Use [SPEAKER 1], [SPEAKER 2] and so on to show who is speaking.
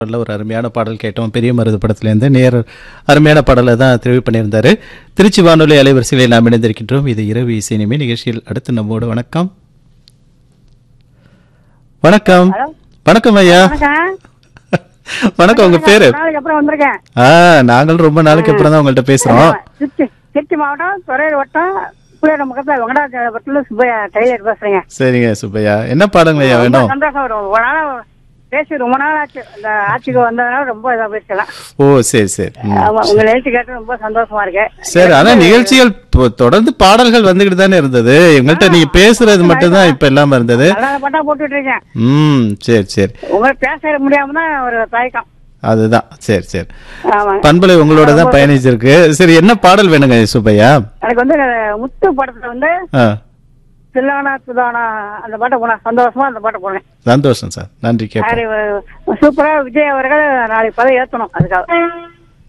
[SPEAKER 1] நல்ல ஒரு அருமையான பாடல் கேட்டோம் பெரிய மருது படத்துலேருந்து நேர் அருமையான பாடலை தான் தெரிவு பண்ணியிருந்தாரு திருச்சி வானொலி அலைவரிசையில் நாம் இணைந்திருக்கின்றோம் இது இரவு இசை நிமை நிகழ்ச்சியில் அடுத்து நம்மோடு வணக்கம் வணக்கம்
[SPEAKER 2] ஹலோ
[SPEAKER 1] வணக்கம் ஐயா
[SPEAKER 2] வணக்கம்
[SPEAKER 1] வணக்கம் உங்க பேரு
[SPEAKER 2] நாளைக்கு அப்புறம் வந்திருக்கேன்
[SPEAKER 1] ஆ நாங்களும் ரொம்ப நாளைக்கு அப்புறம் தான் உங்கள்கிட்ட பேசுறோம்
[SPEAKER 2] திருச்சி திருச்சி மாவட்டம் துறையூர் வட்டம் புளியோட முகத்தில் வெங்கடாச்சலபுரத்தில் சுப்பையா டெய்லர் பேசுறேங்க
[SPEAKER 1] சரிங்க சுப்பையா என்ன பாடங்க ஐயா
[SPEAKER 2] ரொம்ப
[SPEAKER 1] வேணும்
[SPEAKER 2] சந்தோஷம் வரும் ரொம்ப நாளா பேசி ரொம்ப நாள் ஆச்சு இந்த ஆட்சிக்கு வந்ததுனால ரொம்ப இதா பேசலாம்
[SPEAKER 1] ஓ சரி சரி ம்.
[SPEAKER 2] ஆமா உங்க எழுத்து கேட்டு ரொம்ப சந்தோஷமா இருக்கு
[SPEAKER 1] சரி ஆனா நிகழ்ச்சிகள் இப்போ தொடர்ந்து பாடல்கள் வந்துகிட்டு தானே இருந்தது எங்கள்கிட்ட நீங்க பேசுறது மட்டும் தான் இப்ப இல்லாம இருந்தது
[SPEAKER 2] நல்லா பாட்டா போட்டுட்டு இருக்கேன்
[SPEAKER 1] ம் சரி சரி
[SPEAKER 2] உங்களுக்கு பேச முடியாம தான் ஒரு தயக்கம்
[SPEAKER 1] அதுதான் சரி சரி
[SPEAKER 2] ஆமாங்க
[SPEAKER 1] பண்பலை உங்களோட தான் பயணிச்சிருக்கு சரி என்ன பாடல் வேணுங்க சுப்பையா
[SPEAKER 2] எனக்கு வந்து முத்து படத்துல வந்து
[SPEAKER 1] ஆ
[SPEAKER 2] தில்லானா சுதானா அந்த பாட்டை போனேன் சந்தோஷமா அந்த பாட்டை போனேன்
[SPEAKER 1] சந்தோஷம் சார் நன்றி கேட்போம்
[SPEAKER 2] சூப்பரா விஜய் அவர்கள் நாளைக்கு பதவி ஏத்தணும் அதுக்காக